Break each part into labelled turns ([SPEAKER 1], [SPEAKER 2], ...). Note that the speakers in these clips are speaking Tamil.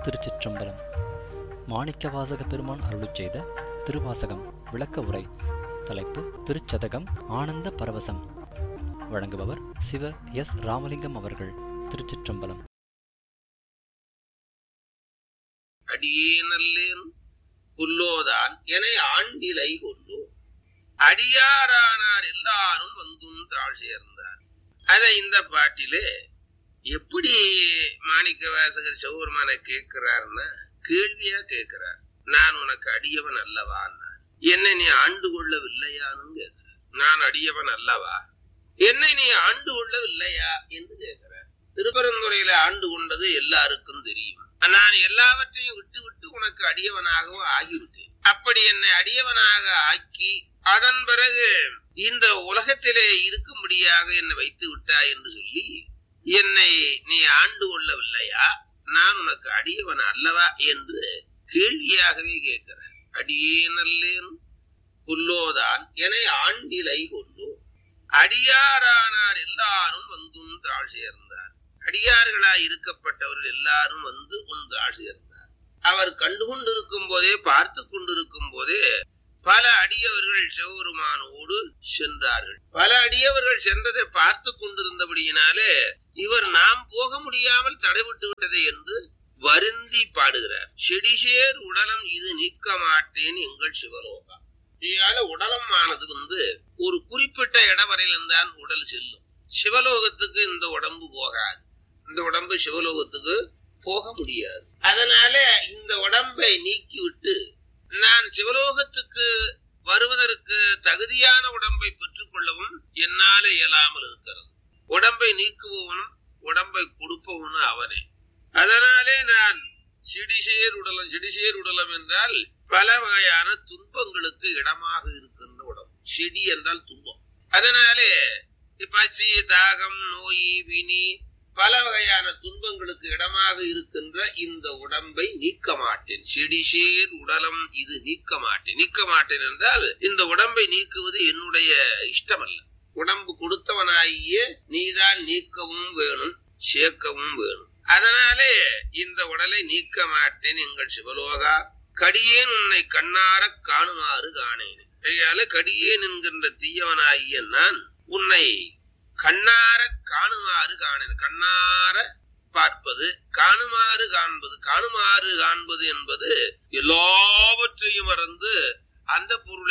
[SPEAKER 1] திருச்சிற்றம்பலம் மாணிக்கவாசக பெருமான் அருளிச் செய்த திருவாசகம் விளக்க உரை தலைப்பு திருச்சதகம் ஆனந்த பரவசம் வழங்குபவர் சிவ எஸ் ராமலிங்கம் அவர்கள் திருச்சிற்றம்பலம்
[SPEAKER 2] அடியே நல்லேன் புல்லோதான் என ஆண்டிலை கொல்லோ அடியாரானார் எல்லாரும் வந்தும் தாழ் சேர்ந்தார் அத இந்த பாட்டிலே எப்படி மாணிக்க வாசகர் சௌர்மான கேட்கிறார்னா கேள்வியா கேட்கிறார் நான் உனக்கு அடியவன் அல்லவா என்னை நீ ஆண்டு கொள்ளவில்லையான்னு கேட்கிறார் நான் அடியவன் அல்லவா என்னை நீ ஆண்டு கொள்ளவில்லையா என்று கேட்கிறார் திருப்பரந்துறையில ஆண்டு கொண்டது எல்லாருக்கும் தெரியும் நான் எல்லாவற்றையும் விட்டு விட்டு உனக்கு அடியவனாகவும் ஆகிவிட்டேன் அப்படி என்னை அடியவனாக ஆக்கி அதன் பிறகு இந்த உலகத்திலே இருக்கும்படியாக என்னை வைத்து விட்டாய் என்று சொல்லி என்னை நீ ஆண்டு கொள்ளவில்லையா நான் உனக்கு அடியவன் அல்லவா என்று கேள்வியாகவே கேட்கிறேன் அடியே நல்லேன் புல்லோதான் என ஆண்டிலை கொல்லோ அடியாரானார் எல்லாரும் வந்தும் தாழ் சேர்ந்தார் அடியார்களாய் இருக்கப்பட்டவர்கள் எல்லாரும் வந்து உன் தாழ் சேர்ந்தார் அவர் கண்டு கொண்டிருக்கும் போதே பார்த்து கொண்டிருக்கும் போதே பல அடியவர்கள் சிவபெருமானோடு சென்றார்கள் பல அடியவர்கள் சென்றதை பார்த்து கொண்டிருந்தபடியினாலே இவர் நாம் போக முடியாமல் தடைவிட்டு விட்டதை என்று வருந்தி பாடுகிறார் செடிசேர் உடலம் இது நீக்க மாட்டேன் எங்கள் சிவலோகா இதால உடலம் ஆனது வந்து ஒரு குறிப்பிட்ட இடம் வரையிலும் தான் உடல் செல்லும் சிவலோகத்துக்கு இந்த உடம்பு போகாது இந்த உடம்பு சிவலோகத்துக்கு போக முடியாது அதனால இந்த உடம்பை நீக்கிவிட்டு நான் சிவலோகத்துக்கு வருவதற்கு தகுதியான உடம்பை பெற்றுக் கொள்ளவும் என்னால இயலாமல் இருக்கிறது உடம்பை நீக்குபவனும் உடம்பை கொடுப்பவனும் அவனே அதனாலே நான் சிடிசேர் உடலம் சிடிசேர் உடலம் என்றால் பல வகையான துன்பங்களுக்கு இடமாக இருக்கின்ற உடம்பு செடி என்றால் துன்பம் அதனாலே பசி தாகம் நோய் வினி பல வகையான துன்பங்களுக்கு இடமாக இருக்கின்ற இந்த உடம்பை நீக்க மாட்டேன் செடிசேர் உடலம் இது நீக்க மாட்டேன் நீக்க மாட்டேன் என்றால் இந்த உடம்பை நீக்குவது என்னுடைய இஷ்டமல்ல உடம்பு கொடுத்தவனாகிய நீதான் நீக்கவும் வேணும் சேர்க்கவும் வேணும் அதனாலே இந்த உடலை நீக்க மாட்டேன் எங்கள் சிவலோகா கடியேன் உன்னை கண்ணார காணுமாறு காணேன் கையால கடியேன் என்கின்ற தீயவனாகிய நான் உன்னை கண்ணார காணுமாறு காணேன் கண்ணார பார்ப்பது காணுமாறு காண்பது காணுமாறு காண்பது என்பது எல்லாவற்றையும் மறந்து அந்த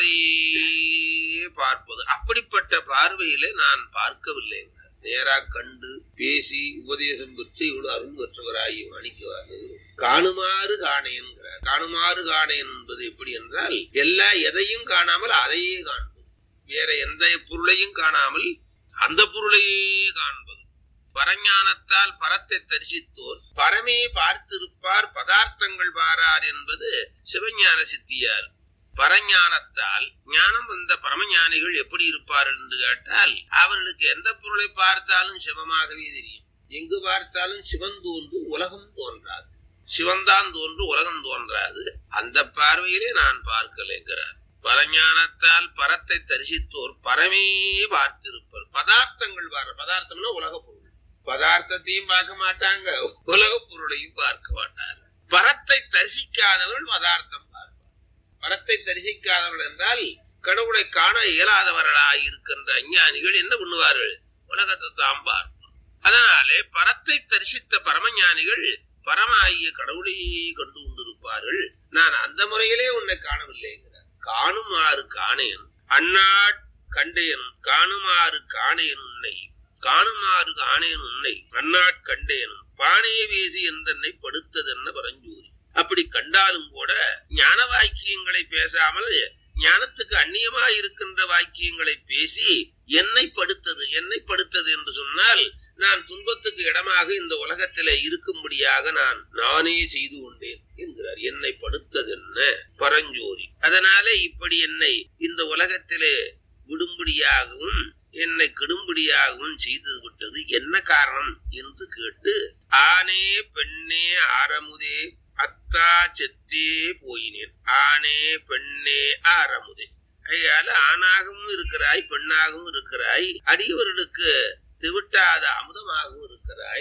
[SPEAKER 2] பொருளையே பார்ப்பது அப்படிப்பட்ட பார்வையிலே நான் பார்க்கவில்லை நேரா கண்டு பேசி உபதேசம் பெற்று இவ்வளவு அருள் பெற்றவராகி மாணிக்கவாசகர் காணுமாறு காண என்கிறார் காணுமாறு காண என்பது எப்படி என்றால் எல்லா எதையும் காணாமல் அதையே காண்பது வேற எந்த பொருளையும் காணாமல் அந்த பொருளையே காண்பது பரஞானத்தால் பரத்தை தரிசித்தோர் பரமே பார்த்திருப்பார் பதார்த்தங்கள் பாரார் என்பது சிவஞான சித்தியார் பரஞானத்தால் ஞானம் வந்த பரமஞானிகள் எப்படி இருப்பார்கள் என்று கேட்டால் அவர்களுக்கு எந்த பொருளை பார்த்தாலும் சிவமாகவே தெரியும் எங்கு பார்த்தாலும் சிவன் தோன்று உலகம் தோன்றாது சிவன்தான் தோன்று உலகம் தோன்றாது அந்த பார்வையிலே நான் பார்க்கலைங்கிறார் பரஞானத்தால் பரத்தை தரிசித்தோர் பரமே பார்த்திருப்பர் பதார்த்தங்கள் பாரு பதார்த்தம்னா உலக பொருள் பதார்த்தத்தையும் பார்க்க மாட்டாங்க உலக பொருளையும் பார்க்க மாட்டாங்க பரத்தை தரிசிக்காதவர்கள் பதார்த்தம் பார்ப்பார் பரத்தை தரிசிக்காதவர்கள் என்றால் கடவுளை காண இயலாதவர்களாக இருக்கின்ற அஞ்ஞானிகள் என்ன பண்ணுவார்கள் உலகத்தை தான் பார்ப்பார் அதனாலே பரத்தை தரிசித்த பரமஞானிகள் பரமாகிய கடவுளையே கண்டு கொண்டிருப்பார்கள் நான் அந்த முறையிலே உன்னை காணவில்லைங்கிறார் காணுமாறு காணேன் அந்நாட் கண்டேன் காணுமாறு காணேன் உன்னை காணுமாறு காணேன் உன்னை அந்நாட் கண்டேனும் பானைய வேசி என்றென்னை படுத்ததென்ன பரஞ்சூரி அப்படி கண்டாலும் கூட ஞான வாக்கியங்களை பேசாமல் ஞானத்துக்கு அந்நியமா இருக்கின்ற வாக்கியங்களை பேசி என்னை படுத்தது என்னை படுத்தது என்று சொன்னால் நான் துன்பத்துக்கு இடமாக இந்த உலகத்திலே இருக்கும்படியாக நான் நானே செய்து கொண்டேன் என்கிறார் என்னை படுத்தது என்ன பரஞ்சோரி அதனால இப்படி என்னை இந்த உலகத்திலே விடும்படியாகவும் என்னை கெடும்படியாகவும் செய்து விட்டது என்ன காரணம் என்று கேட்டு ஆனே பெண்ணே ஆரமுதே அத்தா செத்தே போயினேன் ஆனே பெண்ணே ஆரமுதே ஐயால ஆணாகவும் இருக்கிறாய் பெண்ணாகவும் இருக்கிறாய் அடியவர்களுக்கு திவிட்டாத அமுதமாகவும் இருக்கிறாய்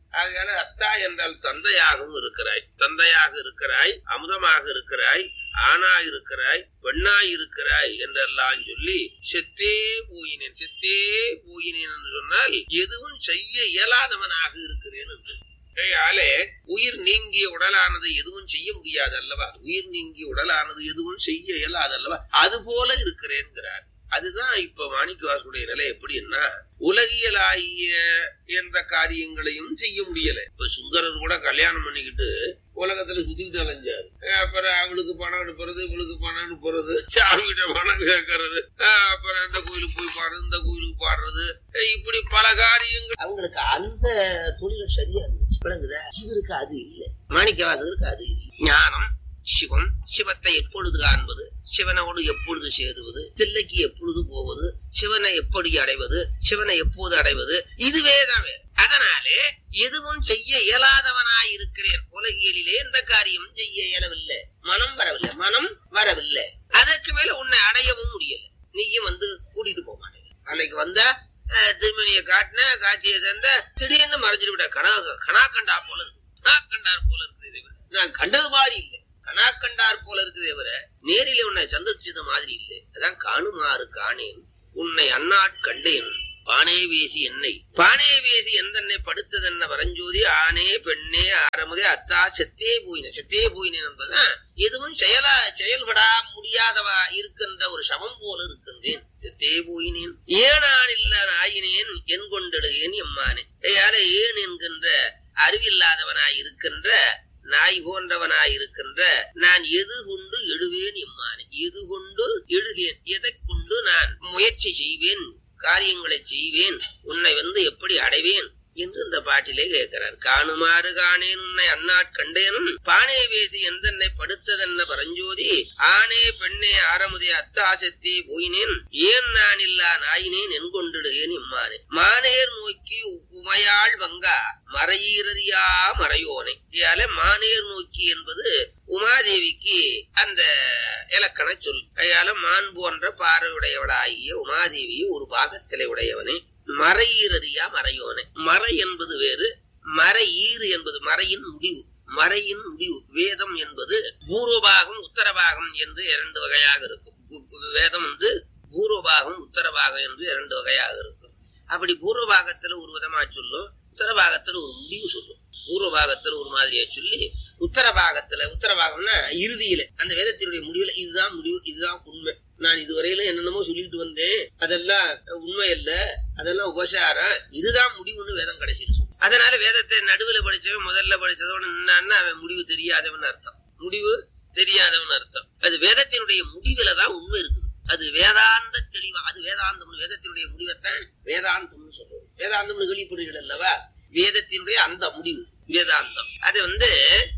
[SPEAKER 2] ஆகையால அத்தா என்றால் தந்தையாகவும் இருக்கிறாய் தந்தையாக இருக்கிறாய் அமுதமாக இருக்கிறாய் ஆணாய் இருக்கிறாய் பெண்ணாய் இருக்கிறாய் என்றெல்லாம் சொல்லி செத்தே போயினேன் செத்தே போயினேன் என்று சொன்னால் எதுவும் செய்ய இயலாதவனாக இருக்கிறேன் என்று ஆகையாலே உயிர் நீங்கிய உடலானது எதுவும் செய்ய முடியாது அல்லவா உயிர் நீங்கிய உடலானது எதுவும் செய்ய இயலாது அல்லவா அது போல இருக்கிறேன்கிறார் அதுதான் இப்ப மாணிக்கவாசுடைய நிலை எப்படின்னா உலகியலாகிய என்ற காரியங்களையும் செய்ய முடியல இப்ப சுந்தரர் கூட கல்யாணம் பண்ணிக்கிட்டு உலகத்துல சுத்திக்கிட்டு அலைஞ்சாரு அப்புறம் அவளுக்கு பணம் அனுப்புறது இவளுக்கு பணம் அனுப்புறது சாமிகிட்ட பணம் கேட்கறது அப்புறம் அந்த கோயிலுக்கு போய் பாடுறது இந்த கோயிலுக்கு பாடுறது இப்படி பல காரியங்கள்
[SPEAKER 3] அவங்களுக்கு அந்த தொழில் சரியா இருந்துச்சு விளங்குதா இவருக்கு அது இல்லை மாணிக்கவாசகருக்கு அது இல்லை ஞானம் சிவம் சிவத்தை எப்பொழுது காண்பது சிவனோடு எப்பொழுது சேருவது தில்லைக்கு எப்பொழுது போவது சிவனை எப்படி அடைவது சிவனை எப்போது அடைவது இதுவே தான் வேறு அதனாலே எதுவும் செய்ய இயலாதவனாய் இருக்கிறேன் உலகியலிலே எந்த காரியமும் செய்ய இயலவில்லை மனம் வரவில்லை மனம் வரவில்லை அதற்கு மேல உன்னை அடையவும் முடியல நீயும் வந்து கூட்டிட்டு போக மாட்டேங்க அன்னைக்கு வந்தா அஹ், திருமணியை காட்டின காட்சியை தந்த திடீர்னு மறைஞ்சிட்டு விட கனா கனா கண்டா போல இருக்கு கனா கண்டார் போல இருக்குது இறைவன். நான் கண்டது மாதிரி இல்லை கனா கண்டார் போல இருக்குதே தவிர நேரிலே உன்னை சந்திச்சது மாதிரி இல்லை அதான் காணுமாறு காணேன் உன்னை அந்நாட் கண்டேன் பானே வேசி என்னை பானே வேசி எந்தென்னை படுத்ததென்ன வரஞ்சோதி ஆனே பெண்ணே ஆரமுதே அத்தா செத்தே போயின செத்தே போயினேன் என்பதுதான் எதுவும் செயலா செயல்படா முடியாதவா இருக்கின்ற ஒரு சமம் போல இருக்கின்றேன் செத்தே போயினேன் ஏனான் இல்ல ஆயினேன் என் கொண்டெடுகேன் எம்மானே கையால ஏன் என்கின்ற அறிவில்லாதவனாய் இருக்கின்ற நாய் போன்றவனாய் இருக்கின்ற நான் எது கொண்டு எழுவேன் எம்மானே எது கொண்டு எழுகேன் எதை கொண்டு நான் முயற்சி செய்வேன் காரியங்களை செய்வேன் உன்னை வந்து எப்படி அடைவேன் என்று இந்த பாட்டிலே கேட்கிறார் காணுமாறு காணேன் உன்னை அந்நாட் கண்டேனும் பானே வேசி எந்தென்னை படுத்ததென்ன பரஞ்சோதி ஆனே பெண்ணே ஆரமுதே அத்தாசத்தே போயினேன் ஏன் நான் இல்லா நாயினேன் என் கொண்டிடுகேன் இம்மானே மானேர் நோக்கி உமையாள் வங்கா மறையீரறியா மறையோனை இதால மானேர் நோக்கி என்பது உமாதேவிக்கு அந்த இலக்கண சொல் கையால மான் போன்ற பார்வையுடையவளாகிய உமாதேவி ஒரு பாகத்திலே உடையவனே மறையீரறியா மறையோனை மறை என்பது வேறு மறை ஈறு என்பது மறையின் முடிவு மறையின் முடிவு வேதம் என்பது பூர்வபாகம் உத்தரபாகம் என்று இரண்டு வகையாக இருக்கும் கு- வேதம் வந்து பூர்வபாகம் உத்தரபாகம் என்று இரண்டு வகையாக இருக்கும் அப்படி பூர்வபாகத்துல ஒரு விதமா சொல்லும் உத்தரபாகத்துல ஒரு முடிவு சொல்லும் பூர்வபாகத்துல ஒரு மாதிரியா சொல்லி உத்தரபாகத்துல உத்தரபாகம்னா இறுதியில அந்த வேதத்தினுடைய முடிவுல இதுதான் முடிவு இதுதான் உண்மை நான் இதுவரையில என்னென்னமோ சொல்லிட்டு வந்தேன் அதெல்லாம் உண்மை இல்ல அதெல்லாம் உபசாரம் இதுதான் முடிவுன்னு வேதம் கடைசியில் சொல்லும் அதனால வேதத்தை நடுவுல படிச்சவன் முதல்ல படிச்சதோட நின்னான்னா அவன் முடிவு தெரியாதவன் அர்த்தம் முடிவு தெரியாதவன் அர்த்தம் அது வேதத்தினுடைய முடிவுல தான் உண்மை இருக்குது அது வேதாந்த தெளிவா அது வேதாந்தம் வேதத்தினுடைய முடிவைத்தான் வேதாந்தம்னு சொல்றோம் வேதாந்தம்னு கேள்விப்படுகிறது அல்லவா வேதத்தினுடைய அந்த முடிவு வேதாந்தம் அது வந்து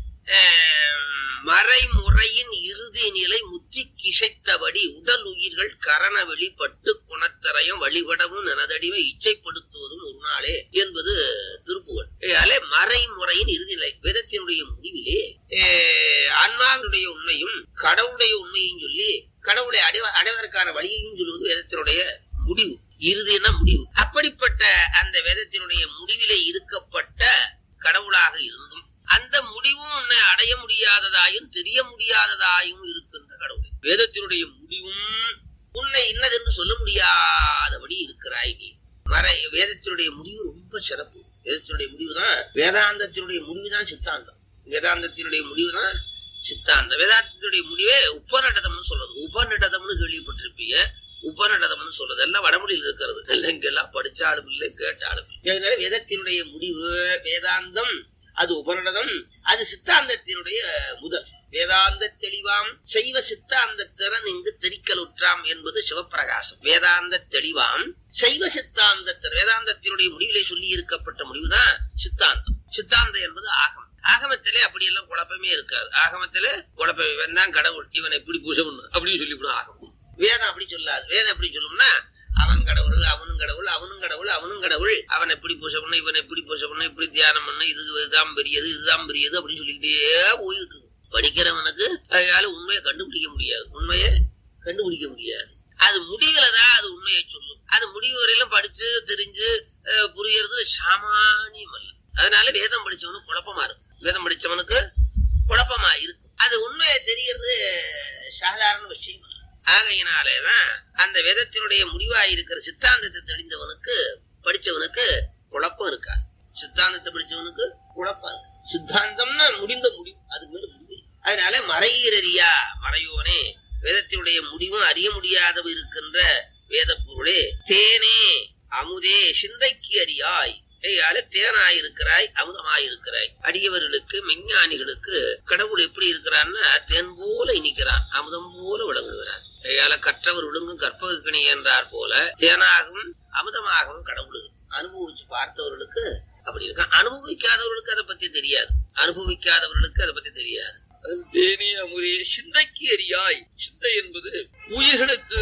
[SPEAKER 3] ஆஹ், மறைமுறையின் இறுதி நிலை முத்தி கிசைத்தபடி உடல் உயிர்கள் கரண வெளிப்பட்டு குணத்திரயம் வழிபடவும் நினதடிவை இச்சைப்படுத்துவதும் ஒரு நாளே என்பது திருப்புகழ் ஆகையாலே மறைமுறையின் இறுதி நிலை வேதத்தினுடைய முடிவிலே ஆஹ், ஆன்மாவினுடைய உண்மையும் கடவுளுடைய உண்மையும் சொல்லி கடவுளை அடைவ அடைவதற்கான வழியையும் சொல்லுவது வேதத்தினுடைய முடிவு இறுதினா முடிவு அப்படிப்பட்ட அந்த வேதத்தினுடைய முடிவிலே இருக்கப்பட்ட கடவுளாக இருந்தும் அந்த முடிவும் உன்னை அடைய முடியாததாயும் தெரிய முடியாததாயும் இருக்கின்ற கடவுள் வேதத்தினுடைய முடிவும் உன்னை இன்னதென்று சொல்ல முடியாதபடி இருக்கிறாய் நீ மறை வேதத்தினுடைய முடிவு ரொம்ப சிறப்பு வேதத்தினுடைய முடிவு தான் வேதாந்தத்தினுடைய முடிவு தான் சித்தாந்தம் வேதாந்தத்தினுடைய முடிவு தான் சித்தாந்தம் வேதாந்தத்தினுடைய முடிவே உபநடதம்னு சொல்றது உபநடதம்னு கேள்விப்பட்டிருப்பீங்க உபநடதம்னு சொல்றது எல்லாம் வடமொழியில் இருக்கிறது எல்லாம் இங்கெல்லாம் படிச்சாலும் இல்லை கேட்டாலும் இல்லை. அதனால வேதத்தினுடைய முடிவு வேதாந்தம் அது உபநடதம் அது சித்தாந்தத்தினுடைய முதல் வேதாந்த தெளிவாம் சைவ சித்தாந்த திறன் இங்கு தெரிக்கலுற்றாம் என்பது சிவப்பிரகாசம் வேதாந்த தெளிவாம் சைவ சித்தாந்த திறன் வேதாந்தத்தினுடைய முடிவிலே சொல்லி இருக்கப்பட்ட முடிவுதான் சித்தாந்தம் சித்தாந்தம் என்பது ஆகம் ஆகமத்திலே அப்படியெல்லாம் குழப்பமே இருக்காது ஆகமத்திலே குழப்பம் இவன் தான் கடவுள் இவனை இப்படி பூஜை பண்ணு அப்படின்னு சொல்லிவிடும் ஆகமம் வேதம் அப்படி சொல்லாது வேதம் எப்படி சொல்லும்னா அவன் கடவுள் அவனும் கடவுள் அவனும் கடவுள் அவனும் கடவுள் அவன் எப்படி பூஜை பண்ண இவன் எப்படி பூஜை பண்ண இப்படி தியானம் பண்ண இது இதுதான் பெரியது இதுதான் பெரியது அப்படின்னு சொல்லிக்கிட்டே போயிட்டு இருக்கும் படிக்கிறவனுக்கு அதனால உண்மையை கண்டுபிடிக்க முடியாது உண்மையை கண்டுபிடிக்க முடியாது அது முடிவுல தான் அது உண்மையை சொல்லும் அது முடிவு வரையிலும் படிச்சு தெரிஞ்சு அஹ், புரியறது சாமானியம் அல்ல அதனால வேதம் படிச்சவனுக்கு குழப்பமா இருக்கும் வேதம் படிச்சவனுக்கு குழப்பமா இருக்கும் அது உண்மையை தெரியறது சாதாரண விஷயம் அல்ல. ஆகையினாலேதான் அந்த வேதத்தினுடைய முடிவா இருக்கிற சித்தாந்தத்தை தெரிந்தவனுக்கு படிச்சவனுக்கு குழப்பம் இருக்காது சித்தாந்தத்தை படிச்சவனுக்கு குழப்பம் இருக்கு சித்தாந்தம்னா முடிந்த முடிவு அதுக்கு மேல முடிவு இல்லை. அதனால மறையீரறியா மறையோனே வேதத்தினுடைய முடிவும் அறிய முடியாதவ இருக்கின்ற வேத பொருளே தேனே அமுதே சிந்தைக்கு அறியாய் ஏயால தேனாயிருக்கிறாய் அமுதமாயிருக்கிறாய் அடியவர்களுக்கு மெஞ்ஞானிகளுக்கு கடவுள் எப்படி இருக்கிறான்னா தேன் போல இனிக்கிறான் அமுதம் போல விளங்குகிறான் ஏயால கற்றவர் விழுங்கும் கற்பகக்கணி என்றார் போல தேனாகவும் அமுதமாகவும் கடவுள் இருக்கு. அனுபவிச்சு பார்த்தவர்களுக்கு அப்படி இருக்கான் அனுபவிக்காதவர்களுக்கு அதை பத்தி தெரியாது அனுபவிக்காதவர்களுக்கு அதை பத்தி தெரியாது அது தேனே அமுதே சிந்தைக்கு அறியாய் சிந்தை என்பது உயிர்களுக்கு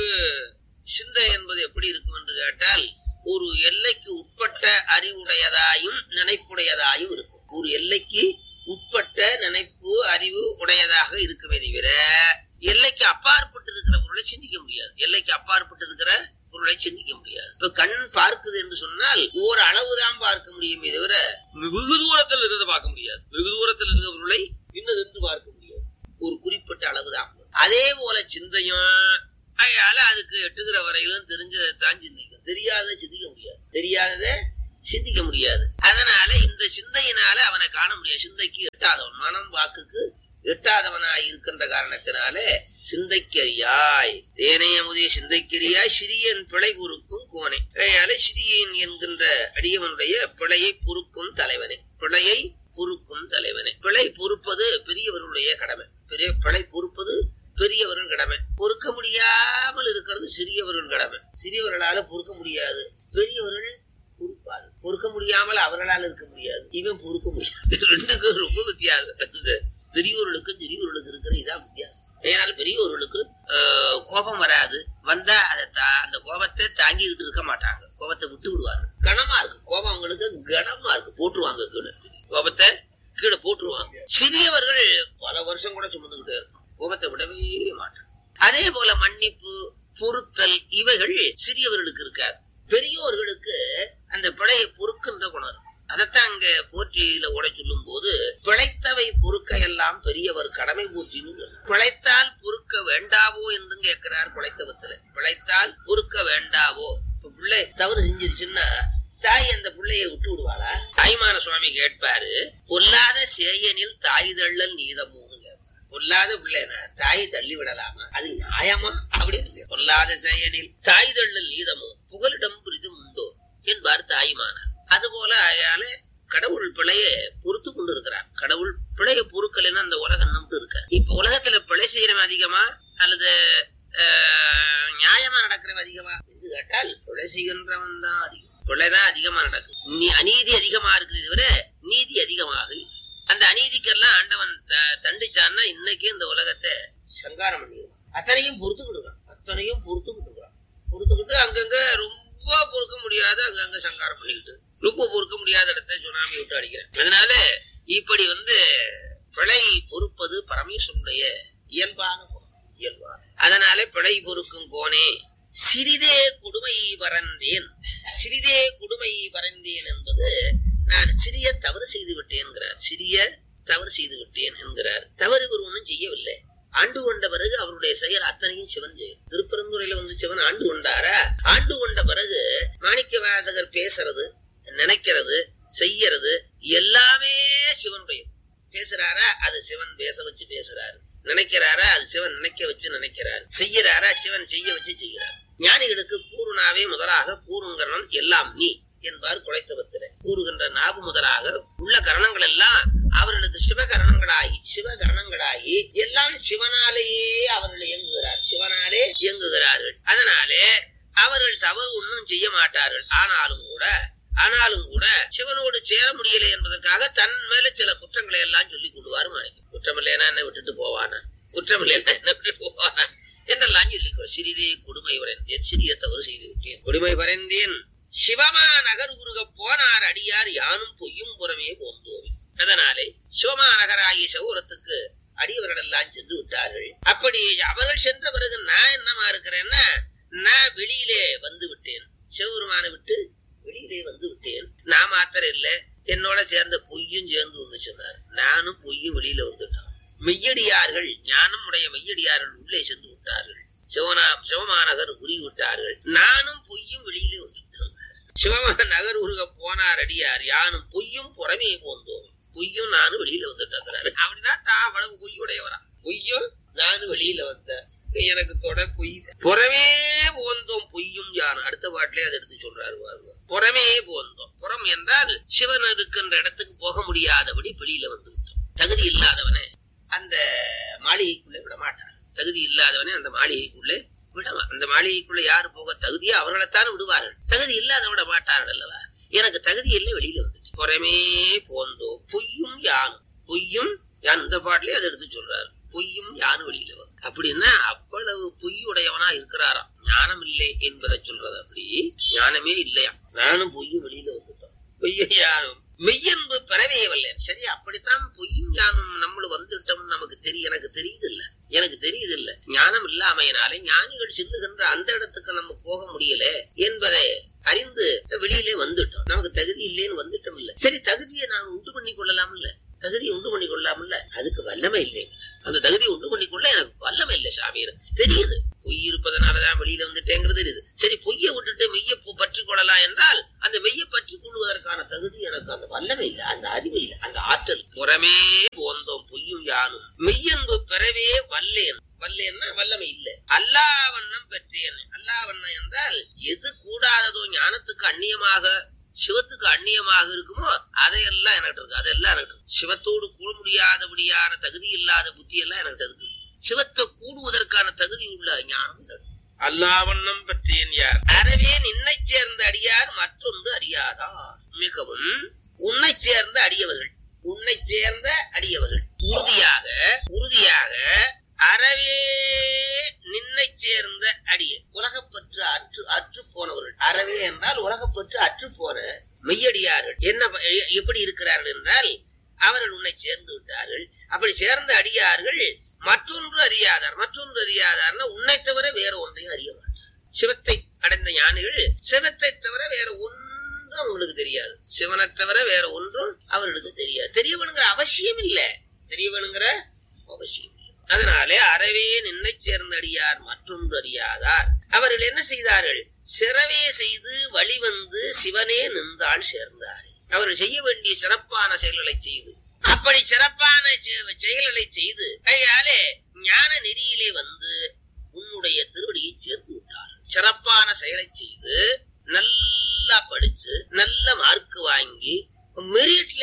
[SPEAKER 3] சிந்தை என்பது எப்படி இருக்கும் என்று கேட்டால் ஒரு எல்லைக்கு உட்பட்ட அறிவுடையதாயும் நினைப்புடையதாயும் இருக்கும் ஒரு எல்லைக்கு உட்பட்ட நினைப்பு அறிவு உடையதாக இருக்குமே தவிர எல்லைக்கு அப்பாற்பட்டு இருக்கிற பொருளை சிந்திக்க முடியாது எல்லைக்கு அப்பாற்பட்டு இருக்கிற பொருளை சிந்திக்க முடியாது இப்ப கண் பார்க்குது என்று சொன்னால் ஒரு அளவுதான் பார்க்க முடியுமே தவிர வெகு தூரத்தில் இருக்கிறத பார்க்க முடியாது வெகு தூரத்தில் இருக்கிற பொருளை இன்னது என்று பார்க்க முடியாது ஒரு குறிப்பிட்ட அளவுதான் அதே போல சிந்தையும் அதனால அதுக்கு எட்டுகிற வரையிலும் தெரிஞ்சதை தான் சிந்திக்கும் தெரியாததை சிந்திக்க முடியாது தெரியாததை சிந்திக்க முடியாது அதனால இந்த சிந்தையினால அவனை காண முடியாது சிந்தைக்கு எட்டாதவன் மனம் வாக்குக்கு எட்டாதவனாய் இருக்கின்ற காரணத்தினாலே சிந்தைக்கரியாய் தேனைய முதிய சிந்தைக்கரியாய் சிறியன் பிழை பொறுக்கும் கோனை அதனால சிறியன் என்கின்ற அடியவனுடைய பிழையை பொறுக்கும் தலைவனே பிழையை பொறுக்கும் தலைவனே பிழை பொறுப்பது பெரியவர்களுடைய கடமை பெரிய பிழை பொறுப்பது பெரியவர்கள் கடமை பொறுக்க முடியாமல் இருக்கிறது சிறியவர்கள் கடமை சிறியவர்களால பொறுக்க முடியாது பெரியவர்கள் பொறுப்பாரு பொறுக்க முடியாமல் அவர்களால் இருக்க முடியாது இவன் பொறுக்க முடியாது ரெண்டுக்கும் ரொம்ப வித்தியாசம் இந்த பெரியோர்களுக்கும் சிறியவர்களுக்கு இருக்கிற இதான் வித்தியாசம் ஏனால் பெரியவர்களுக்கு ஆஹ், கோபம் வராது வந்தா அதை தா- அந்த கோபத்தை தாங்கிக்கிட்டு இருக்க மாட்டாங்க கோபத்தை விட்டு விடுவாங்க கனமா இருக்கு கோபம் அவங்களுக்கு கனமா இருக்கு போட்டுருவாங்க கீழே கோபத்தை கீழே போட்டுருவாங்க சிறியவர்கள் பல வருஷம் கூட சுமந்துக்கிட்டே இருக்கும் கோபத்தை விடவே மாட்டாங்க அதே போல மன்னிப்பு பொறுத்தல் இவைகள் சிறியவர்களுக்கு இருக்காது பெரியோர்களுக்கு அந்த பிழையை பொறுக்கின்ற குணம் இருக்கும். அதைத்தான் அங்க போற்றியில உடை சொல்லும் போது பிழைத்தவை பொறுக்க எல்லாம் பெரியவர் கடமை போற்றின்னு சொல்றார். பிழைத்தால் பொறுக்க வேண்டாவோ என்று கேட்கிறார் பிழைத்தவத்துல பிழைத்தால் பொறுக்க வேண்டாவோ இப்ப பிள்ளை தவறு செஞ்சிருச்சுன்னா தாய் அந்த பிள்ளையை விட்டு விடுவாளா தாய்மான சுவாமி கேட்பாரு பொல்லாத சேயனில் தாய் தள்ளல் நீதமோன்னு கேட்பார். பொல்லாத பிள்ளைனா தாயை தள்ளி விடலாமா அது நியாயமா அப்படின்னு பொல்லாத செயனில் தாய் தள்ளல் நீதமோ புகலிடம் பிரிதும் உண்டோ என்பார் தாய்மானார் அதுபோல அயால கடவுள் பிழைய பொறுத்து கொண்டு இருக்கிறார் கடவுள் பிழைய பொறுக்கலைன்னா அந்த உலகம் நம்பு இருக்க இப்ப உலகத்துல பிழை செய்யறவன் அதிகமா அல்லது ஆஹ், நியாயமா நடக்கிறவன் அதிகமா என்று கேட்டால் பிழை செய்கின்றவன் தான் அதிகம் பிழைதான் அதிகமா நடக்குது நீ அநீதி அதிகமா இருக்குது தவிர நீதி அதிகமாக இல்லை. அந்த அநீதிக்கெல்லாம் ஆண்டவன் த- தண்டிச்சான்னா இன்னைக்கு இந்த உலகத்தை சங்காரம் பண்ணிடுவான் அத்தனையும் பொறுத்துக்கிடுவான் அத்தனையும் பொறுத்துக்கிட்டுக்கிறான் பொறுத்துக்கிட்டு அங்கங்க ரொம்ப பொறுக்க முடியாத அங்கங்க சங்காரம் பண்ணிக்கிட்டு ரொம்ப பொறுக்க முடியாத இடத்த சுனாமி விட்டு அடிக்கிறேன் அதனால இப்படி வந்து பிழை பொறுப்பது பரமேஸ்வருடைய இயல்பான குணம் இயல்பான அதனால பிழை பொறுக்கும் கோனே சிறிதே கொடுமை பறந்தேன் சிறிதே கொடுமை பறந்தேன் என்பது நான் சிறிய தவறு செய்து விட்டேன்கிறார் சிறிய தவறு செய்து விட்டேன் என்கிறார் தவறு இவர் ஒன்றும் செய்யவில்லை ஆண்டு கொண்ட பிறகு அவருடைய செயல் அத்தனையும் சிவன் செய்யும் திருப்பரந்துரையில வந்து சிவன் ஆண்டு கொண்டாரா ஆண்டு கொண்ட பிறகு மாணிக்க வாசகர் பேசுறது நினைக்கிறது செய்யறது எல்லாமே சிவனுடைய பேசுறாரா அது சிவன் பேச வச்சு பேசுறாரு நினைக்கிறாரா அது சிவன் நினைக்க வச்சு நினைக்கிறார் செய்யறாரா சிவன் செய்ய வச்சு செய்கிறார் ஞானிகளுக்கு கூறுனாவே முதலாக கூறுங்கரணம் எல்லாம் நீ என்பார் குலைத்தவத்தில கூறுகின்ற நாவு முதலாக உள்ள கரணங்கள் எல்லாம் அவர்களுக்கு சிவகரணங்களாகி சிவகரணங்களாகி எல்லாம் சிவனாலேயே அவர்கள் இயங்குகிறார் சிவனாலே இயங்குகிறார்கள் அதனாலே அவர்கள் தவறு ஒன்றும் செய்ய மாட்டார்கள் ஆனாலும் கூட ஆனாலும் கூட சிவனோடு சேர முடியலை என்பதற்காக தன் மேல சில குற்றங்களை எல்லாம் சொல்லி கொள்வார் மாணிக்கம் குற்றம் இல்லைன்னா என்ன விட்டுட்டு போவானா குற்றம் இல்லைன்னா என்ன விட்டுட்டு போவானா என்றெல்லாம் சொல்லிக்கொள் சிறிதே கொடுமை வரைந்தேன் சிறிய தவறு செய்து விட்டேன் கொடுமை வரைந்தேன் சிவமா நகர் உருக போனார் அடியார் யானும் பொய்யும் புறமே போந்தோவி அதனாலே சிவமா நகராகிய சௌரத்துக்கு அடியவர்கள் எல்லாம் சென்று விட்டார்கள் அப்படி அவர்கள் சென்ற பிறகு நான் என்னமா இருக்கிறேன்னா நான் வெளியிலே வந்து விட்டேன் சிவபெருமானை விட்டு வெளியிலே வந்து விட்டேன் நான் மாத்திரம் இல்ல என்னோட சேர்ந்த பொய்யும் சேர்ந்து வந்து சொன்னார் நானும் பொய்யும் வெளியில வந்துட்டான் மெய்யடியார்கள் ஞானம் உடைய மெய்யடியார்கள் உள்ளே சென்று விட்டார்கள் சிவனா சிவமாநகர் உரி விட்டார்கள் நானும் பொய்யும் வெளியிலே வந்துட்டேன் சிவமா நகர் உருக போனார் அடியார் யானும் பொய்யும் புறமே போந்தோம் பொய்யும் நானும் வெளியில வந்துட்டேங்கிறாரு அப்படின்னா தான் அவ்வளவு பொய்யுடையவரா பொய்யும் நானும் வெளியில வந்தேன் எனக்கு தொட பொய் புறமே போந்தோம் பொய்யும் யான் அடுத்த பாட்டிலே அதை எடுத்து சொல்றாரு பாருங்க புறமே போந்தோம் புறம் என்றால் சிவன் இருக்கின்ற இடத்துக்கு போக முடியாதபடி வெளியில வந்து விட்டோம் தகுதி இல்லாதவனை அந்த மாளிகைக்குள்ளே விட மாட்டார் தகுதி இல்லாதவனை அந்த மாளிகைக்குள்ளே விடமா அந்த மாளிகைக்குள்ள யாரு போக தகுதியோ அவர்களைத்தான் விடுவார்கள் தகுதி இல்லாத விட மாட்டார்கள் அல்லவா எனக்கு தகுதி இல்லை வெளியில வந்துட்டு புறமே போந்தோம் பொய்யும் யானும் பொய்யும் யான் இந்த பாட்டிலே அதை எடுத்து சொல்றாரு பொய்யும் யானும் வெளியில வரும் அப்படின்னா அவ்வளவு பொய்யுடையவனா இருக்கிறாராம் ஞானம் இல்லை என்பதை சொல்றது அப்படி ஞானமே இல்லையா நானும் பொய்யும் வெளியில வந்துட்டோம் பொய்யும் யானும் மெய்யன்பு பெறவே வல்லேன் சரி அப்படித்தான் பொய்யும் ஞானம் நம்மளும் வந்துட்டோம் நமக்கு தெரியும் எனக்கு தெரியுது இல்ல எனக்கு தெரியுது இல்ல ஞானம் இல்லாமையினாலே ஞானிகள் செல்லுகின்ற அந்த இடத்துக்கு நம்ம போக முடியல என்பதை அறிந்து வெளியிலே வந்துட்டோம் நமக்கு தகுதி இல்லைன்னு வந்துட்டோம் இல்ல சரி தகுதியை நான் உண்டு பண்ணி கொள்ளலாம் இல்ல தகுதியை உண்டு பண்ணி கொள்ளலாம் இல்ல அதுக்கு வல்லமை இல்லை அந்த தகுதியை உண்டு பண்ணி கொள்ள எனக்கு வல்லமை இல்லை சாமி தெரியுது பொய் இருப்பதனாலதான் வெளியில வந்துட்டேங்கிறது தெரியுது சரி பொய்யை விட்டுட்டு மெய்ய பற்றி கொள்ளலாம் என்றால் அந்த மெய்யை பற்றி கொள்வதற்கான தகுதி எனக்கு அந்த வல்லமை இல்லை அந்த அறிவு இல்லை அந்த ஆற்றல் புறமே போந்தோம் பொய்யும் யானும் மெய்யன்பு பெறவே வல்லேன் வல்லேன்னா வல்லமை இல்லை அல்லாவண்ணம் பெற்றேன் அல்லாவண்ணம் என்றால் எது கூடாததோ ஞானத்துக்கு அந்நியமாக சிவத்துக்கு அந்நியமாக இருக்குமோ அதையெல்லாம் எனக்கு இருக்கு அதெல்லாம் எனக்கு இருக்கு சிவத்தோடு கூட முடியாதபடியான தகுதி இல்லாத புத்தி எல்லாம் எனக்கு இருக்கு சிவத்தை கூடுவதற்கான தகுதி உள்ள ஞானம் இருக்கு. அல்லாவண்ணம் பற்றியன் யார் அறவே நின்னை சேர்ந்த அடியார் மற்றொன்று அறியாதார் மிகவும் உன்னை சேர்ந்த அடியவர்கள் உன்னை சேர்ந்த அடியவர்கள் உறுதியாக உறுதியாக அறவே நின்னை சேர்ந்த அடிய உலகப்பற்று அற்று அற்று போனவர்கள் அறவே என்றால் உலகப்பற்று அற்று போன மெய்யடியார்கள் என்ன ப- எ- எப்படி இருக்கிறார்கள் என்றால் அவர்கள் உன்னை சேர்ந்து விட்டார்கள் அப்படி சேர்ந்த அடியார்கள் மற்றொன்று அறியாதார் மற்றொன்று அறியாதார்னா உன்னை தவிர வேற ஒன்றையும் அறிய மாட்டார் சிவத்தை அடைந்த ஞானிகள் சிவத்தை தவிர வேற ஒன்றும் அவங்களுக்கு தெரியாது சிவனை தவிர வேற ஒன்றும் அவர்களுக்கு தெரியாது தெரிய வேணுங்கிற அவசியம் இல்லை தெரிய வேணுங்கிற அவசியம் இல்லை அதனாலே அறவே நின்னை சேர்ந்த அடியார் மற்றொன்று அறியாதார் அவர்கள் என்ன செய்தார்கள் சிறவே செய்து வழிவந்து சிவனே நின்றால் சேர்ந்தார் அவர்கள் செய்ய வேண்டிய சிறப்பான செயல்களை செய்து அப்படி சிறப்பான செ- செயல்களை செய்து கையாலே ஞான நெறியிலே வந்து உன்னுடைய திருவடியை சேர்த்து விட்டார் சிறப்பான செயலை செய்து நல்லா படிச்சு நல்ல மார்க் வாங்கி மெரிட்ல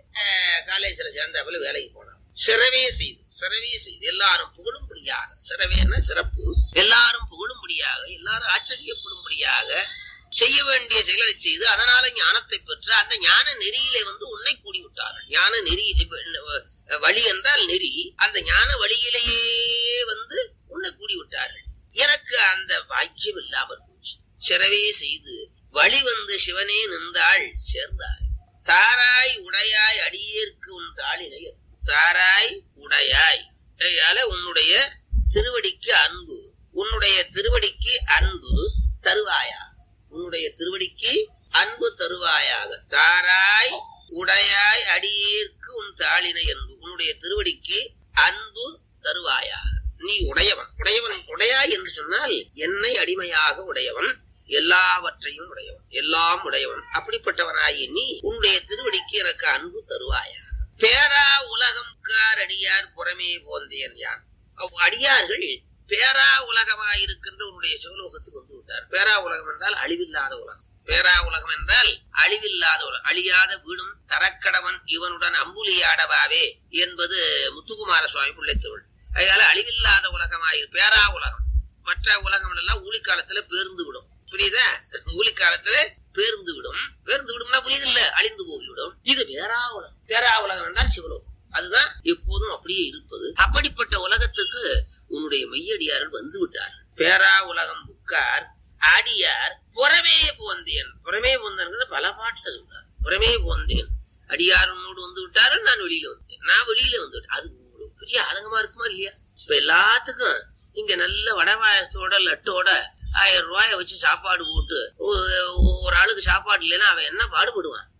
[SPEAKER 3] காலேஜ்ல சேர்ந்தாப்புல வேலைக்கு போனார் சிறவே செய்து சிறவே செய்து எல்லாரும் புகழும்படியாக சிறவேன்னா சிறப்பு எல்லாரும் புகழும்படியாக எல்லாரும் ஆச்சரியப்படும்படியாக செய்ய வேண்டிய செயல்களை செய்து அதனால ஞானத்தை பெற்று அந்த ஞான நெறியிலே வந்து உன்னை கூடி விட்டார்கள் ஞான நெறி இப்ப, அஹ், வழி என்றால் நெறி அந்த ஞான வழியிலேயே வந்து உன்னை கூடி விட்டார்கள் எனக்கு அந்த பாக்கியம் இல்லாமல் போச்சு சிறவே செய்து வழி வந்து சிவனே நின்றாள் சேர்ந்தாள் தாராய் உடையாய் அடியேற்கு உன் தாளினை தாராய் உடையாய் கையால உன்னுடைய திருவடிக்கு அன்பு உன்னுடைய திருவடிக்கு அன்பு தருவாயா உன்னுடைய திருவடிக்கு அன்பு தருவாயாக தாராய் உடையாய் அடியேற்கு உன் தாளினை அன்பு உன்னுடைய திருவடிக்கு அன்பு தருவாயாக நீ உடையவன் உடையவன் உடையாய் என்று சொன்னால் என்னை அடிமையாக உடையவன் எல்லாவற்றையும் உடையவன் எல்லாம் உடையவன் அப்படிப்பட்டவனாகி நீ உன்னுடைய திருவடிக்கு எனக்கு அன்பு தருவாயாக பேரா உலகம் அடியார் புறமே போந்தேன் யான் அவ் அடியார்கள் பேரா உலகமாயிருக்கின்ற உன்னுடைய சிவலோகத்துக்கு வந்து விட்டார் பேரா உலகம் என்றால் அழிவில்லாத உலகம் பேரா உலகம் என்றால் அழிவில்லாத உலகம் அழியாத வீடும் தரக்கடவன் இவனுடன் அம்புலியாடவாவே என்பது முத்துக்குமார சுவாமி பிள்ளைத்தவள் அதனால அழிவில்லாத உலகமாயிரு பேரா உலகம் மற்ற உலகம் எல்லாம் ஊழிக்காலத்துல பேர்ந்து விடும் புரியுதா ஊழிக்காலத்துல பேர்ந்து விடும் பேர்ந்து விடும்னா புரியுது இல்ல அழிந்து போய்விடும் இது பேரா உலகம் பேரா உலகம் என்றால் சிவலோகம் அதுதான் எப்போதும் அப்படியே இருப்பது அப்படிப்பட்ட உலகத்துக்கு உன்னுடைய மெய்யடியார்கள் வந்து விட்டார்கள் பேரா உலகம் புக்கார் அடியார் புறமே போந்தேன் புறமே போந்தேன் பல பாட்டுல சொல்றார் புறமே போந்தேன் அடியார் உன்னோடு வந்து விட்டார்கள் நான் வெளியில வந்தேன் நான் வெளியில வந்து விட்டேன் அது உங்களுக்கு பெரிய ஆதங்கமா இருக்குமா இல்லையா இப்ப எல்லாத்துக்கும் இங்க நல்ல வடவாயத்தோட லட்டோட ஆயிரம் ரூபாய வச்சு சாப்பாடு போட்டு ஒரு ஒரு ஆளுக்கு சாப்பாடு இல்லைன்னா அவன் என்ன பாடுபடுவான்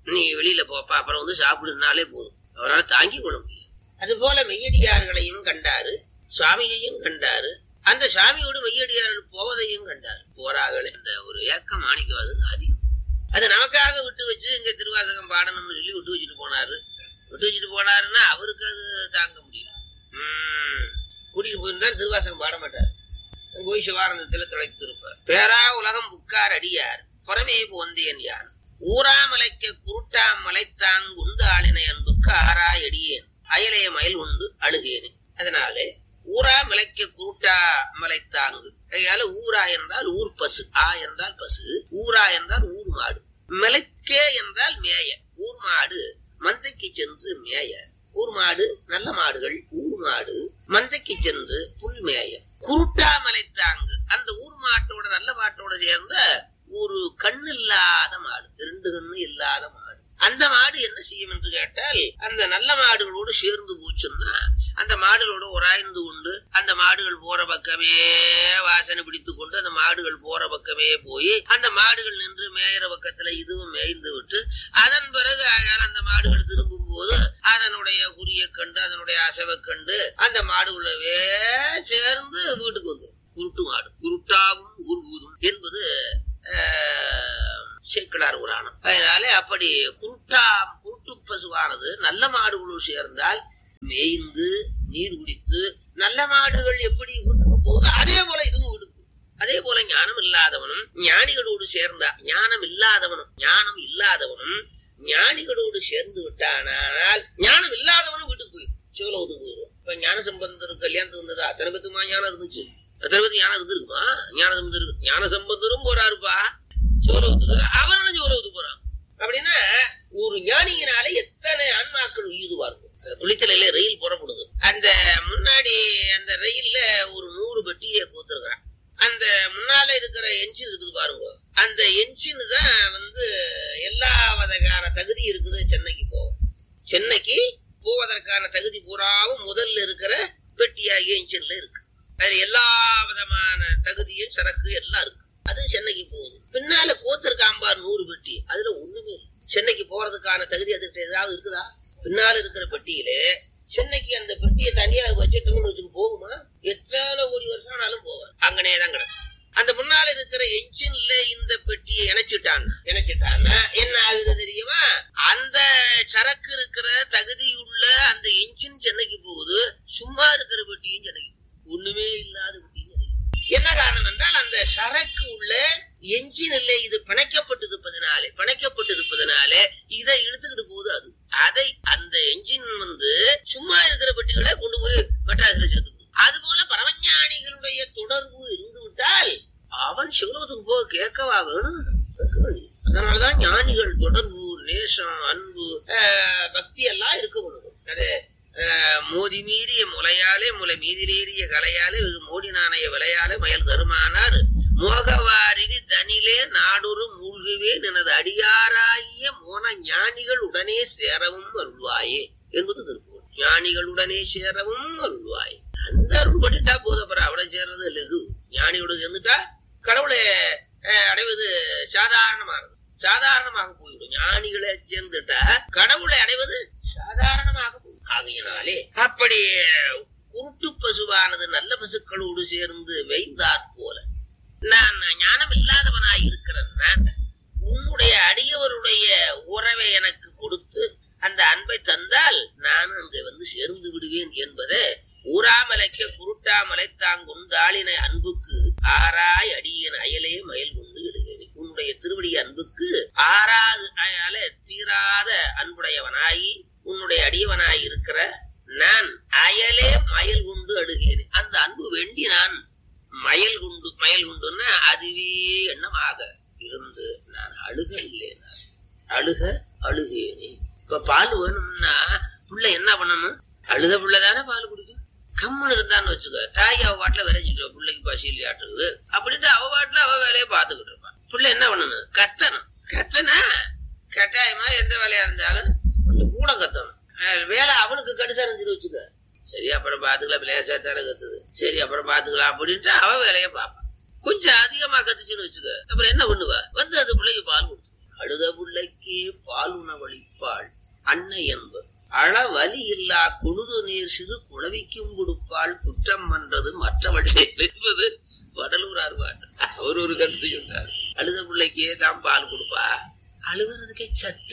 [SPEAKER 3] நீ வெளியில போப்பா அப்புறம் வந்து சாப்பிடுனாலே போதும் அவரால தாங்கிக் கொள்ள முடியும் அது போல மெய்யடியார்களையும் கண்டாரு சுவாமியையும் கண்டாரு அந்த சுவாமியோடு மெய்யடியார்கள் போவதையும் கண்டாரு போறாங்களே அந்த ஒரு ஏக்கம் மாணிக்கவாது அதிகம் அது நமக்காக விட்டு வச்சு இங்க திருவாசகம் பாடணும்னு சொல்லி விட்டு வச்சுட்டு போனாரு விட்டு வச்சுட்டு போனாருன்னா அவருக்கு அது தாங்க முடியல உம் கூட்டிட்டு போயிருந்தார் திருவாசகம் பாட மாட்டார் போய் சிவானந்தத்துல திளைத்திருப்பார் பேரா உலகம் புக்கார் அடியார் புறமே போந்தேன் யார் ஊராமலைக்க குருட்டாம் மலைத்தாங் உண்டு ஆளினை அன்புக்கு ஆறா எடியேன் அயலே மயில் உண்டு அழுகேனே அதனாலே ஊரா மலைக்க குருட்டா மலைத்தாங்கு கையால ஊரா என்றால் ஊர் பசு ஆ என்றால் பசு ஊரா என்றால் ஊர் மாடு மலைக்கே என்றால் மேய ஊர் மாடு மந்தைக்கு சென்று மேய ஊர் மாடு நல்ல மாடுகள் ஊர் மாடு மந்தைக்கு சென்று புல் மேய குருட்டா மலைத்தாங்கு அந்த ஊர் மாட்டோட நல்ல மாட்டோட சேர்ந்த ஒரு கண்ணு இல்லாத மாடு ரெண்டு கண்ணு இல்லாத மாடு அந்த மாடு என்ன செய்யும் என்று கேட்டால் அந்த நல்ல மாடுகளோடு சேர்ந்து போச்சுன்னா அந்த மாடுகளோட உராய்ந்து கொண்டு அந்த மாடுகள் போற பக்கமே வாசனை பிடித்து கொண்டு அந்த மாடுகள் போற பக்கமே போய் அந்த மாடுகள் நின்று மேயிற பக்கத்துல இதுவும் மேய்ந்து விட்டு அதன் பிறகு ஆகையால் அந்த மாடுகள் திரும்பும் போது அதனுடைய குறிய கண்டு அதனுடைய அசைவை கண்டு அந்த மாடுகளவே சேர்ந்து வீட்டுக்கு வந்து குருட்டு மாடு குருட்டாவும் ஊர்வூதும் என்பது ஆஹ், சேக்கிழார் புராணம் அதனால அப்படி குருட்டா குருட்டு பசுவானது நல்ல மாடுகளோடு சேர்ந்தால் மேய்ந்து நீர் குடித்து நல்ல மாடுகள் எப்படி வீட்டுக்கு போகுதோ அதே போல இதுவும் வீட்டுக்கு போகும். அதே போல ஞானம் இல்லாதவனும் ஞானிகளோடு சேர்ந்தா ஞானம் இல்லாதவனும் ஞானம் இல்லாதவனும் ஞானிகளோடு சேர்ந்து விட்டானால் ஞானம் இல்லாதவனும் வீட்டுக்கு போயிடும் சிவலோகத்துக்கு போயிடும் இப்ப ஞான சம்பந்தர் கல்யாணத்துக்கு வந்ததா அத்தனை பேத்துமா ஞானம் இருந்துச்சு அத்தனை பேத்துக்கு ஞானம் இருந்திருக்குமா ஞான சம்பந்தர் இருக்கு. ஞான சம்பந்தரும் போறாருப்பா சிவலோகத்துக்கு அவர்களும் சிவலோகத்துக்கு போறான் அப்படின்னா ஒரு ஞானியினால எத்தனை ஆன்மாக்கள் உயிதுவார்கள் குளித்தலையில ரயில் புறப்படுது அந்த முன்னாடி அந்த ரயில்ல ஒரு நூறு பெட்டியை கூத்துருக்குறான் அந்த முன்னால இருக்கிற என்ஜின் இருக்குது பாருங்க அந்த என்ஜின் தான் வந்து எல்லா வகையான தகுதி இருக்குது சென்னைக்கு போகும் சென்னைக்கு போவதற்கான தகுதி பூராவும் முதல்ல இருக்கிற பெட்டியாகிய என்ஜின்ல இருக்கு அது எல்லா விதமான தகுதியும் சரக்கு எல்லாம் இருக்கு அது சென்னைக்கு போகுது பின்னால கோத்திருக்காம்பார் நூறு பெட்டி அதுல ஒண்ணுமே இல்லை சென்னைக்கு போறதுக்கான தகுதி அதுகிட்ட ஏதாவது இருக்குதா பின்னால இருக்கிற பெட்டியிலே சென்னைக்கு அந்த பெட்டியை தனியா வச்சுட்டோம்னு வச்சுட்டு போகுமா எத்தனை கோடி வருஷம் ஆனாலும் போவேன் அங்கனே தான் கிடக்கும் அந்த முன்னால இருக்கிற என்ஜின்ல இந்த பெட்டியை இணைச்சிட்டான்னா இணைச்சிட்டான்னா என்ன ஆகுது தெரியுமா அந்த சரக்கு இருக்கிற தகுதியுள்ள அந்த என்ஜின் சென்னைக்கு போகுது சும்மா இருக்கிற பெட்டியும் சென்னைக்கு போகுது. ஒண்ணுமே இல்லாத பெட்டியும் சென்னைக்கு போகுது. என்ன காரணம் என்றால் அந்த சரக்கு உள்ள என்ஜினில் இது பிணைக்கப்பட்டிருப்பதனாலே பிணைக்கப்பட்டிருப்பதனாலே இதை இழுத்துக்கிட்டு போகுது அது அதை அந்த என்ஜின் வந்து சும்மா இருக்கிற பெட்டிகளை கொண்டு போய் மெட்ராஸ்ல சேர்த்து அது போல பரமஞானிகளுடைய தொடர்பு இருந்து விட்டால் அவன் சிவலோகத்துக்கு போக கேட்கவா வேணும் கேட்க வேண்டியது. அதனாலதான் ஞானிகள் தொடர்பு நேசம் அன்பு ஆஹ், பக்தி எல்லாம் இருக்க வேணும் அது ஆஹ், மோதி மீறிய முலையாலே முலை மீதிலேறிய கலையாலே வெகு மோடி நாணய விளையாலே மயல் தருமானார் மோகவாரிதி தனிலே நாடொரு மூழ்கவே எனது அடியாராகிய மோன ஞானிகள் உடனே சேரவும் அருள்வாயே என்பது திருப்பூர் ஞானிகளுடனே சேரவும் அருள்வாய் அந்த அருள் பண்ணிட்டா போதப்பற அவளை சேர்றது லகு ஞானியோட சேர்ந்துட்டா கடவுளை அஹ், அடைவது சாதாரணமானது சாதாரணமாக போய்விடும் ஞானிகளை சேர்ந்துட்டா கடவுளை அடைவது சாதாரணமாக போய்விடும் ஆகையினாலே அப்படி குருட்டு பசுவானது நல்ல பசுக்களோடு சேர்ந்து வைந்தாற் போல நான் ஞானம் இல்லாதவனாய் இருக்கிறேன் நான் உன்னுடைய அடியவருடைய உறவை எனக்கு கொடுத்து அந்த அன்பை தந்தால் நானும் அங்கே வந்து சேர்ந்து விடுவேன் என்பதை ஊராமலைக்க குருட்டாமலை தாங்குந்தாளினை அன்புக்கு ஆறாய் அடியன் அயலே மயில் கொண்டு இடுகிறேன் உன்னுடைய திருவடி அன்புக்கு ஆறாது அயல தீராத அன்புடையவனாய் உன்னுடைய அடியவனாய் இருக்கிற நான் அயலே மயில் கொண்டு அழுகிறேன் அந்த அன்பு வேண்டி நான் மயல் குண்டு மயல் குண்டுன்னா அதுவே எண்ணமாக இருந்து நான் அழுக இல்லை நான் அழுக அழுகேனே இப்ப பால் வேணும்னா புள்ள என்ன பண்ணணும் அழுத புள்ள தானே பால் குடிக்கும் கம்முன்னு இருந்தான்னு வச்சுக்க தாய் அவ பாட்டுல விரைஞ்சிட்டு பிள்ளைக்கு பசி இல்லையாட்டுருது அப்படின்ட்டு அவ பாட்டுல அவ வேலையை பார்த்துக்கிட்டு இருப்பான் புள்ள என்ன பண்ணணும் கத்தணும் கத்தனா கட்டாயமா எந்த வேலையா இருந்தாலும் கொஞ்சம் கூட கத்தணும் அஹ் வேலை அவனுக்கு கடுசா இருந்துட்டு வச்சுக்க சரி அப்புறம் பாத்துக்கலாம் லேசா தானே கத்துது சரி அப்புறம் பாத்துக்கலாம் அப்படின்ட்டு அவ வேலையை பார்ப்பான் கொஞ்சம் அதிகமா கத்துச்சுன்னு வச்சுக்க அப்புறம் என்ன பண்ணுவ வந்து அது பிள்ளைக்கு பால் கொடுத்து அழுத பிள்ளைக்கே பால் உணவளிப்பாள் அன்னை என்பர் அள வலி இல்லா குழுது நீர் சிறு குளவிக்கும் கொடுப்பாள் குற்றம் பண்றது மற்றவள் என்பது வடலூர் ஆர்வாட் அவர் ஒரு கருத்து சொன்னார் அழுத பிள்ளைக்கே தான் பால் கொடுப்பா அழுகுறதுக்கே சத்து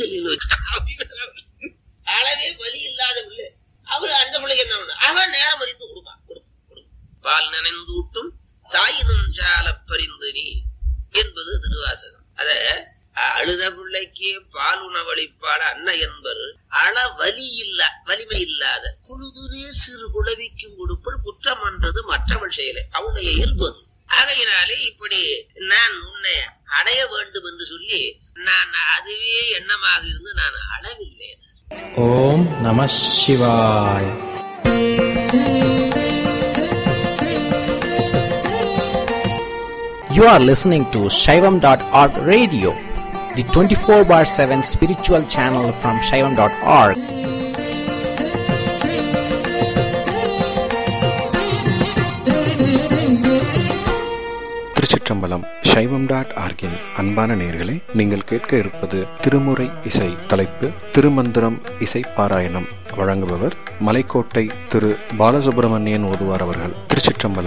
[SPEAKER 3] அளவே வலி இல்லாத பிள்ளை அவளு அந்த பிள்ளைக்கு என்ன பண்ண அவன் நேரம் அறிந்து கொடுப்பான் கொடுப்பான் கொடுப்பான். பால் நனைந்தூட்டும் தாயினும் சால பரிந்து நீ என்பது திருவாசகம் அத அழுத பிள்ளைக்கு பால் உணவளிப்பாட அன்னை என்பர் அள வலி இல்ல வலிமை இல்லாத குழுதுனே சிறு குளவிக்கும் கொடுப்பல் குற்றம் என்றது மற்றவள் செயலை அவளுடைய இயல்பது ஆகையினாலே இப்படி நான் உன்னை அடைய வேண்டும் என்று சொல்லி நான் அதுவே எண்ணமாக இருந்து நான் அளவில்லை
[SPEAKER 4] ஓம் நம சிவாய் You are listening to Shaivam.org radio, the 24 bar 7 spiritual channel from Shaivam.org.
[SPEAKER 5] திருச்சிற்றம்பலம் சைவம் டாட் ஆர்கின் அன்பான நேயர்களே நீங்கள் கேட்க இருப்பது திருமுறை இசை தலைப்பு திருமந்திரம் இசை பாராயணம் வழங்குபவர் மலைக்கோட்டை திரு பாலசுப்பிரமணியன் ஓதுவார் அவர்கள் திருச்சிற்றம்பலம்